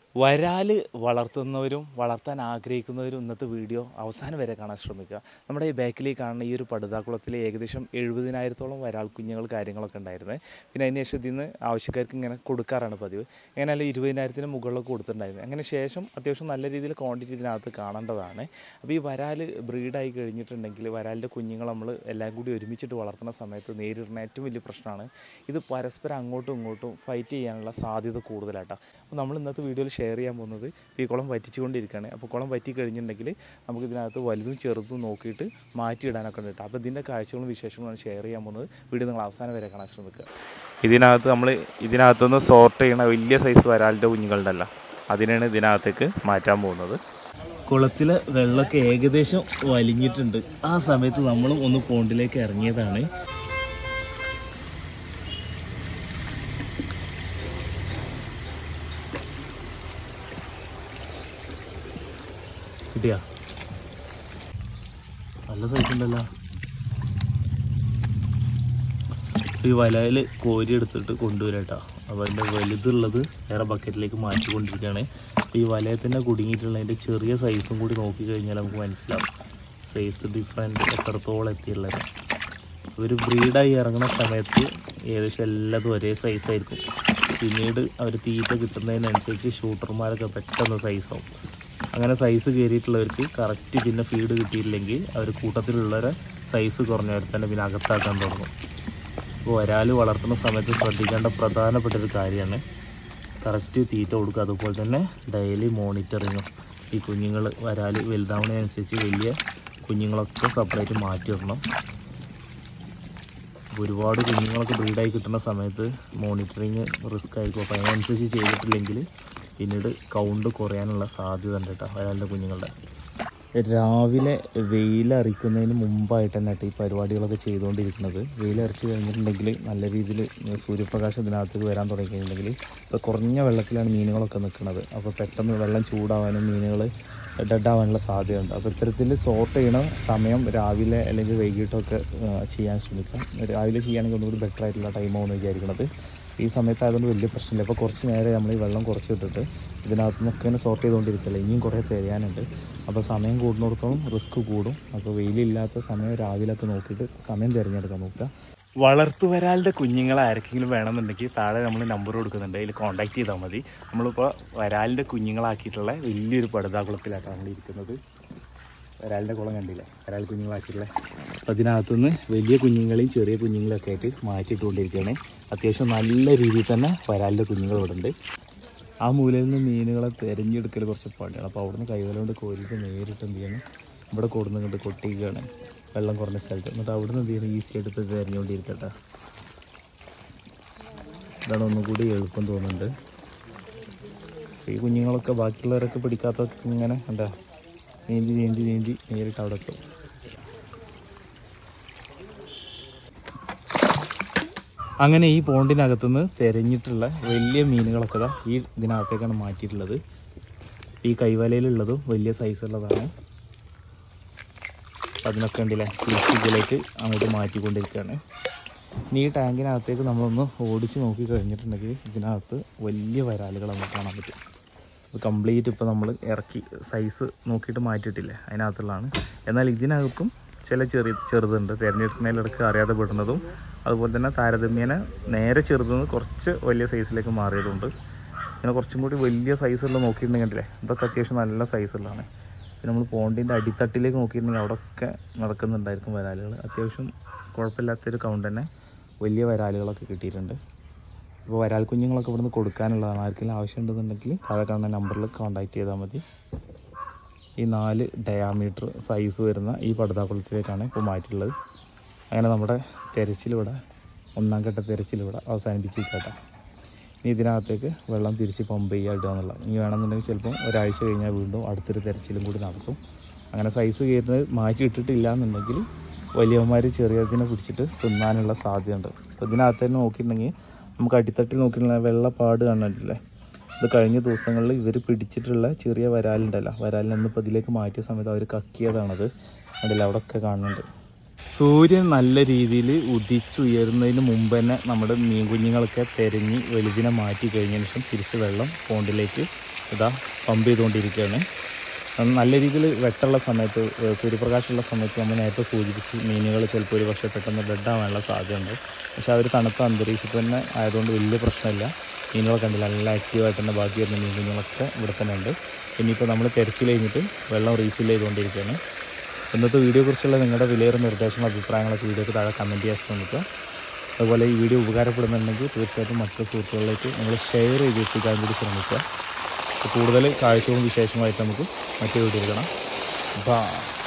വരാല് വളർത്തുന്നവരും വളർത്താൻ ആഗ്രഹിക്കുന്നവരും ഇന്നത്തെ വീഡിയോ അവസാനം വരെ കാണാൻ ശ്രമിക്കുക നമ്മുടെ ഈ ബാക്കിലേക്ക് കാണുന്ന ഈ ഒരു പടുതാക്കുളത്തിൽ ഏകദേശം എഴുപതിനായിരത്തോളം വരാൽ കുഞ്ഞുങ്ങൾ കാര്യങ്ങളൊക്കെ ഉണ്ടായിരുന്നത് പിന്നെ അതിന് ശേഷം ഇതിൽ നിന്ന് ആവശ്യക്കാർക്ക് ഇങ്ങനെ കൊടുക്കാറാണ് പതിവ് എങ്ങനെയല്ല ഇരുപതിനായിരത്തിന് മുകളിലൊക്കെ കൊടുത്തിട്ടുണ്ടായിരുന്നു അങ്ങനെ ശേഷം അത്യാവശ്യം നല്ല രീതിയിൽ ക്വാണ്ടിറ്റി ഇതിനകത്ത് കാണേണ്ടതാണ് അപ്പോൾ ഈ വരാൽ ബ്രീഡായി കഴിഞ്ഞിട്ടുണ്ടെങ്കിൽ വരാലിൻ്റെ കുഞ്ഞുങ്ങൾ നമ്മൾ എല്ലാം കൂടി ഒരുമിച്ചിട്ട് വളർത്തുന്ന സമയത്ത് നേരിടുന്ന ഏറ്റവും വലിയ പ്രശ്നമാണ് ഇത് പരസ്പരം അങ്ങോട്ടും ഇങ്ങോട്ടും ഫൈറ്റ് ചെയ്യാനുള്ള സാധ്യത കൂടുതലാട്ടോ അപ്പോൾ നമ്മൾ ഇന്നത്തെ വീഡിയോയിൽ ഷെയർ ചെയ്യാൻ പോകുന്നത് ഇപ്പോൾ ഈ കുളം വറ്റിച്ചുകൊണ്ടിരിക്കുകയാണ് അപ്പോൾ കുളം വറ്റി കഴിഞ്ഞിട്ടുണ്ടെങ്കിൽ നമുക്ക് ഇതിനകത്ത് വലുതും ചെറുതും നോക്കിയിട്ട് മാറ്റിയിടാനൊക്കെ ഉണ്ട് കേട്ടോ അപ്പോൾ ഇതിൻ്റെ കാഴ്ചകളും വിശേഷങ്ങളും ഷെയർ ചെയ്യാൻ പോകുന്നത് വീഡിയോ നിങ്ങൾ അവസാനം വരെ കാണാൻ ശ്രമിക്കുക ഇതിനകത്ത് നമ്മൾ ഇതിനകത്തുനിന്ന് സോർട്ട് ചെയ്യണ വലിയ സൈസ് വരാലിൻ്റെ കുഞ്ഞുങ്ങളുണ്ടല്ലോ അതിനാണ് ഇതിനകത്തേക്ക് മാറ്റാൻ പോകുന്നത് കുളത്തിലെ വെള്ളമൊക്കെ ഏകദേശം വലിഞ്ഞിട്ടുണ്ട് ആ സമയത്ത് നമ്മളും ഒന്ന് പോണ്ടിലേക്ക് ഇറങ്ങിയതാണ് കിട്ടിയാ നല്ല സൈസ് ഉണ്ടല്ലോ ഈ വലയിൽ കോരി എടുത്തിട്ട് കൊണ്ടുവരാട്ടോ അപ്പോൾ അതിൻ്റെ വലുതുള്ളത് വേറെ ബക്കറ്റിലേക്ക് മാറ്റിക്കൊണ്ടിരിക്കുകയാണ് അപ്പോൾ ഈ വലയത്തിൻ്റെ കുടുങ്ങിയിട്ടുള്ളതിൻ്റെ ചെറിയ സൈസും കൂടി നോക്കി കഴിഞ്ഞാൽ നമുക്ക് മനസ്സിലാവും സൈസ് ഡിഫറൻറ്റ് എത്രത്തോളം എത്തിയുള്ളത് ഒരു ബ്രീഡായി ഇറങ്ങുന്ന സമയത്ത് ഏകദേശം എല്ലാതും ഒരേ സൈസായിരിക്കും പിന്നീട് അവർ തീറ്റ കിട്ടുന്നതിനനുസരിച്ച് ഷൂട്ടർമാരൊക്കെ പെട്ടെന്ന് സൈസാവും അങ്ങനെ സൈസ് കയറിയിട്ടുള്ളവർക്ക് കറക്റ്റ് പിന്നെ ഫീഡ് കിട്ടിയില്ലെങ്കിൽ അവർ കൂട്ടത്തിലുള്ളവരെ സൈസ് കുറഞ്ഞവർ തന്നെ പിന്നെ അകത്താക്കാൻ തുടങ്ങും അപ്പോൾ വരാൽ വളർത്തുന്ന സമയത്ത് ശ്രദ്ധിക്കേണ്ട പ്രധാനപ്പെട്ട ഒരു കാര്യമാണ് കറക്റ്റ് തീറ്റ കൊടുക്കുക അതുപോലെ തന്നെ ഡെയിലി മോണിറ്ററിങ്ങും ഈ കുഞ്ഞുങ്ങൾ വരാൽ വലുതാവുന്നതിനനുസരിച്ച് വലിയ കുഞ്ഞുങ്ങളൊക്കെ സെപ്പറേറ്റ് മാറ്റിയിടണം അപ്പോൾ ഒരുപാട് കുഞ്ഞുങ്ങളൊക്കെ ബ്രീഡായി കിട്ടുന്ന സമയത്ത് മോണിറ്ററിങ് റിസ്ക് ആയിരിക്കും അപ്പോൾ അതിനനുസരിച്ച് ചെയ്തിട്ടില്ലെങ്കിൽ പിന്നീട് കൗണ്ട് കുറയാനുള്ള സാധ്യത ഉണ്ട് കേട്ടോ വരാലിൻ്റെ കുഞ്ഞുങ്ങളുടെ രാവിലെ വെയിലറിക്കുന്നതിന് മുമ്പായിട്ട് തന്നെ കേട്ടോ ഈ പരിപാടികളൊക്കെ ചെയ്തുകൊണ്ടിരിക്കുന്നത് വെയിലറിച്ച് കഴിഞ്ഞിട്ടുണ്ടെങ്കിൽ നല്ല രീതിയിൽ സൂര്യപ്രകാശം ഇതിനകത്തേക്ക് വരാൻ തുടങ്ങി കഴിഞ്ഞിട്ടുണ്ടെങ്കിൽ ഇപ്പോൾ കുറഞ്ഞ വെള്ളത്തിലാണ് മീനുകളൊക്കെ നിൽക്കുന്നത് അപ്പോൾ പെട്ടെന്ന് വെള്ളം ചൂടാവാനും മീനുകൾ ഡെഡ് ആവാനുള്ള സാധ്യതയുണ്ട് അപ്പോൾ ഇത്തരത്തിൽ സോർട്ട് ചെയ്യണ സമയം രാവിലെ അല്ലെങ്കിൽ വൈകിട്ടൊക്കെ ആ, ചെയ്യാൻ ശ്രമിക്കാം രാവിലെ ചെയ്യുകയാണെങ്കിൽ ഒന്നുകൂടി ബെറ്റർ ആയിട്ടുള്ള ടൈമാണെന്ന് വിചാരിക്കുന്നത് ഈ സമയത്തായതുകൊണ്ട് വലിയ പ്രശ്നമില്ല ഇപ്പോൾ കുറച്ച് നേരം നമ്മൾ ഈ വെള്ളം കുറച്ചിട്ടിട്ട് ഇതിനകത്ത് നിന്നൊക്കെ ഇങ്ങനെ സോർട്ട് ചെയ്തുകൊണ്ടിരിക്കില്ല ഇനിയും കുറേ തിരയാനുണ്ട് അപ്പോൾ സമയം കൂടുന്നിടത്തോളം റിസ്ക് കൂടും അപ്പോൾ വെയിലില്ലാത്ത സമയം രാവിലെയൊക്കെ നോക്കിയിട്ട് സമയം തിരഞ്ഞെടുക്കാൻ നോക്കുക വളർത്തു വരാലിൻ്റെ കുഞ്ഞുങ്ങളെ ആർക്കെങ്കിലും വേണമെന്നുണ്ടെങ്കിൽ താഴെ നമ്മൾ നമ്പർ കൊടുക്കുന്നുണ്ട് അതിൽ കോൺടാക്ട് ചെയ്താൽ മതി നമ്മളിപ്പോൾ വരാലിൻ്റെ കുഞ്ഞുങ്ങളാക്കിയിട്ടുള്ള വലിയൊരു പടുതാകുളത്തിലായിട്ടാണ് നമ്മൾ ഇരിക്കുന്നത് വരാലിൻ്റെ കുളം കണ്ടില്ലേ വരാൽ കുഞ്ഞുങ്ങളാക്കിയിട്ടുള്ള അപ്പോൾ അതിനകത്തുനിന്ന് വലിയ കുഞ്ഞുങ്ങളെയും ചെറിയ കുഞ്ഞുങ്ങളൊക്കെ ആയിട്ട് മാറ്റിയിട്ടുകൊണ്ടിരിക്കുകയാണ് അത്യാവശ്യം നല്ല രീതിയിൽ തന്നെ വരാലിൻ്റെ കുഞ്ഞുങ്ങൾ ഇവിടെ ഉണ്ട് ആ മൂലയിൽ നിന്ന് മീനുകളെ തിരഞ്ഞെടുക്കൽ കുറച്ച് പണിയാണ് അപ്പോൾ അവിടുന്ന് കൈവല കൊണ്ട് കോരിയിട്ട് നേരിട്ട് എന്ത് ചെയ്യണം ഇവിടെ കൊടുന്ന് കണ്ട് കൊട്ടിക്കുകയാണ് വെള്ളം കുറഞ്ഞ സ്ഥലത്ത് എന്നിട്ട് അവിടുന്ന് എന്ത് ചെയ്യണം ഈസി എടുത്ത് തിരഞ്ഞുകൊണ്ടിരിക്കട്ടെ ഇതാണ് ഒന്നും കൂടി എളുപ്പം തോന്നുന്നുണ്ട് ഈ കുഞ്ഞുങ്ങളൊക്കെ ബാക്കിയുള്ളവരൊക്കെ പിടിക്കാത്തൊക്കെ ഇങ്ങനെ എന്താ നീന്തി നീന്തി നീന്തി നേരിട്ട് അവിടെ എത്തും അങ്ങനെ ഈ പോണ്ടിനകത്തുനിന്ന് തിരഞ്ഞിട്ടുള്ള വലിയ മീനുകളൊക്കെ ദാ ഈ ഇതിനകത്തേക്കാണ് മാറ്റിയിട്ടുള്ളത് ഈ കൈവലയിലുള്ളതും വലിയ സൈസുള്ളതാണ് അതിനൊക്കെ ഉണ്ടല്ലേ പ്ലാസ്റ്റിക്കിലേക്ക് അങ്ങോട്ട് മാറ്റിക്കൊണ്ടിരിക്കുകയാണ് ഇനി ഈ ടാങ്കിനകത്തേക്ക് നമ്മളൊന്ന് ഓടിച്ച് നോക്കി കഴിഞ്ഞിട്ടുണ്ടെങ്കിൽ ഇതിനകത്ത് വലിയ വരാലുകൾ നമുക്ക് കാണാൻ പറ്റും ഇത് കംപ്ലീറ്റ് ഇപ്പോൾ നമ്മൾ ഇറക്കി സൈസ് നോക്കിയിട്ട് മാറ്റിയിട്ടില്ലേ അതിനകത്തുള്ളതാണ് എന്നാൽ ഇതിനകത്തും ചില ചെറിയ ചെറുതുണ്ട് തിരഞ്ഞെടുക്കുന്നതിലിടക്ക് അറിയാതെ പെടുന്നതും അതുപോലെ തന്നെ താരതമ്യേന നേരെ ചെറുതെന്ന് കുറച്ച് വലിയ സൈസിലേക്ക് മാറിയതുണ്ട് ഇങ്ങനെ കുറച്ചും കൂടി വലിയ സൈസുള്ള നോക്കിയിട്ടുണ്ടെങ്കിൽ കണ്ടില്ലേ ഇതൊക്കെ അത്യാവശ്യം നല്ല സൈസുള്ളതാണ് പിന്നെ നമ്മൾ പോണ്ടിൻ്റെ അടിത്തട്ടിലേക്ക് നോക്കിയിട്ടുണ്ടെങ്കിൽ അവിടെയൊക്കെ നടക്കുന്നുണ്ടായിരിക്കും വരാലുകൾ അത്യാവശ്യം കുഴപ്പമില്ലാത്തൊരു കൗണ്ട് തന്നെ വലിയ വരാലുകളൊക്കെ കിട്ടിയിട്ടുണ്ട് ഇപ്പോൾ വരാൽ കുഞ്ഞുങ്ങളൊക്കെ ഇവിടുന്ന് കൊടുക്കാനുള്ളതാണ് ആർക്കെങ്കിലും ആവശ്യമുണ്ടെന്നുണ്ടെങ്കിൽ താഴെ കാണുന്ന നമ്പറിൽ കോൺടാക്ട് ചെയ്താൽ മതി ഈ നാല് ഡയാമീറ്റർ സൈസ് വരുന്ന ഈ പടുതാക്കുളത്തിലേക്കാണ് ഇപ്പോൾ മാറ്റിയിട്ടുള്ളത് അങ്ങനെ നമ്മുടെ തെരച്ചിലിവിടെ ഒന്നാം ഘട്ട തെരച്ചിലിവിടെ അവസാനിപ്പിച്ചിരിക്കട്ടെ ഇനി ഇതിനകത്തേക്ക് വെള്ളം തിരിച്ച് പമ്പ് ചെയ്യുക ഇടുക എന്നുള്ള ഇനി വേണമെന്നുണ്ടെങ്കിൽ ചിലപ്പം ഒരാഴ്ച കഴിഞ്ഞാൽ വീണ്ടും അടുത്തൊരു തെരച്ചിലും കൂടി നടക്കും അങ്ങനെ സൈസ് കയറുന്നത് മാറ്റി ഇട്ടിട്ടില്ല എന്നുണ്ടെങ്കിൽ വലിയവന്മാർ ചെറിയതിനെ പിടിച്ചിട്ട് തിന്നാനുള്ള സാധ്യതയുണ്ട് അപ്പോൾ ഇതിനകത്ത് തന്നെ നോക്കിയിട്ടുണ്ടെങ്കിൽ നമുക്ക് അടിത്തട്ടിൽ നോക്കിയിട്ടുണ്ടെങ്കിൽ വെള്ളപ്പാട് കാണാനില്ലേ ഇത് കഴിഞ്ഞ ദിവസങ്ങളിൽ ഇവർ പിടിച്ചിട്ടുള്ള ചെറിയ വരാലുണ്ടല്ലോ വരാലിനെ ഇന്നിപ്പോൾ ഇതിലേക്ക് മാറ്റിയ സമയത്ത് അവർ കക്കിയതാണത് അതിൽ അവിടെയൊക്കെ കാണുന്നുണ്ട് സൂര്യൻ നല്ല രീതിയിൽ ഉദിച്ചുയരുന്നതിന് മുമ്പ് തന്നെ നമ്മുടെ മീൻ കുഞ്ഞുങ്ങളൊക്കെ തെരഞ്ഞ് വലുതിനെ മാറ്റി കഴിഞ്ഞതിന് ശേഷം തിരിച്ച് വെള്ളം പോണ്ടിലേക്ക് ഇതാ പമ്പ് ചെയ്തുകൊണ്ടിരിക്കുകയാണ് അത് നല്ല രീതിയിൽ വെട്ടമുള്ള സമയത്ത് ഏഹ് സൂര്യപ്രകാശമുള്ള സമയത്ത് നമ്മൾ നേരത്തെ സൂചിപ്പിച്ച് മീനുകൾ ചിലപ്പോൾ ഒരു പക്ഷേ പെട്ടെന്ന് ഡെഡ് ആവാനുള്ള സാധ്യതയുണ്ട് പക്ഷേ അവർ തണുത്ത അന്തരീക്ഷത്തിൽ തന്നെ ആയതുകൊണ്ട് വലിയ പ്രശ്നമില്ല മീനുകളെ കണ്ടില്ല നല്ല ആക്റ്റീവായിട്ട് തന്നെ ബാക്കി വരുന്ന മീൻ കുഞ്ഞുങ്ങളൊക്കെ ഇവിടെ തന്നെ ഉണ്ട് ഇനിയിപ്പോൾ നമ്മൾ തിരച്ചിൽ കഴിഞ്ഞിട്ട് വെള്ളം റീഫിൽ ചെയ്തുകൊണ്ടിരിക്കുകയാണ് ഇന്നത്തെ വീഡിയോയെക്കുറിച്ചുള്ള നിങ്ങളുടെ വിലയേറെ നിർദ്ദേശങ്ങളും അഭിപ്രായങ്ങളൊക്കെ വീഡിയോക്ക് താഴെ കമൻറ്റ് ചെയ്യാൻ ശ്രമിക്കുക അതുപോലെ ഈ വീഡിയോ ഉപകാരപ്പെടുന്നുണ്ടെങ്കിൽ തീർച്ചയായിട്ടും മറ്റു സുഹൃത്തുക്കളിലേക്ക് നിങ്ങൾ ഷെയർ ചെയ്ത് എത്തിക്കാൻ കൂടി ശ്രമിക്കുക അപ്പോൾ കൂടുതൽ കാഴ്ചകളും വിശേഷമായിട്ട് നമുക്ക് മറ്റു വീഡിയോയിൽ കാണാം അപ്പോൾ